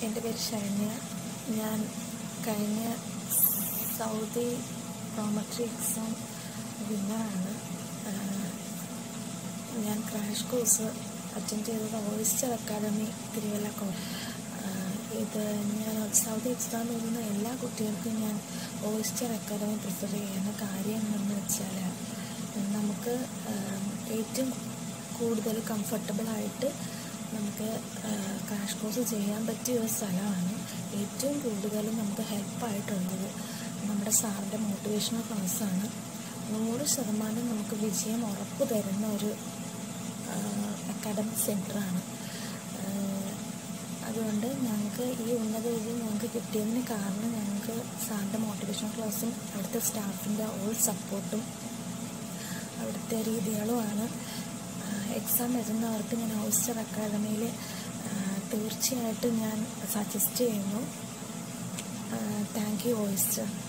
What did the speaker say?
എൻ്റെ പേര് ശരണ്യ ഞാൻ കഴിഞ്ഞ സൗദി പ്രോമട്രി എക്സാം വിന്നറാണ് ഞാൻ ക്രാഷ് കോഴ്സ് അറ്റൻഡ് ചെയ്തത് ഓയിസ്റ്റർ അക്കാദമി തിരുവല്ല കോ ഇത് ഞാൻ സൗദി എക്സാം എഴുതുന്ന എല്ലാ കുട്ടികൾക്കും ഞാൻ ഓയിസ്റ്റർ അക്കാദമി പ്രിഫർ ചെയ്യുന്ന കാര്യം എന്ന് വെച്ചാൽ നമുക്ക് ഏറ്റവും കൂടുതൽ കംഫർട്ടബിളായിട്ട് നമുക്ക് ക്രാഷ് കോഴ്സ് ചെയ്യാൻ പറ്റിയ ഒരു സ്ഥലമാണ് ഏറ്റവും കൂടുതൽ നമുക്ക് ഹെൽപ്പായിട്ടുള്ളത് നമ്മുടെ സാറിൻ്റെ മോട്ടിവേഷണൽ ക്ലാസ്സാണ് നൂറ് ശതമാനം നമുക്ക് വിജയം ഉറപ്പ് തരുന്ന ഒരു അക്കാഡമിക് സെൻറ്ററാണ് അതുകൊണ്ട് ഞങ്ങൾക്ക് ഈ ഉന്നത വിജയം ഞങ്ങൾക്ക് കിട്ടിയതിന് കാരണം ഞങ്ങൾക്ക് സാറിൻ്റെ മോട്ടിവേഷൻ ക്ലാസ്സും അവിടുത്തെ സ്റ്റാഫിൻ്റെ ഓൾ സപ്പോർട്ടും അവിടുത്തെ രീതികളുമാണ് എക്സാം എഴുതുന്നവർക്ക് ഞാൻ ഓയിസ്റ്റർ അക്കാദമിയിൽ തീർച്ചയായിട്ടും ഞാൻ സജസ്റ്റ് ചെയ്യുന്നു താങ്ക് യു ഓയിസ്റ്റർ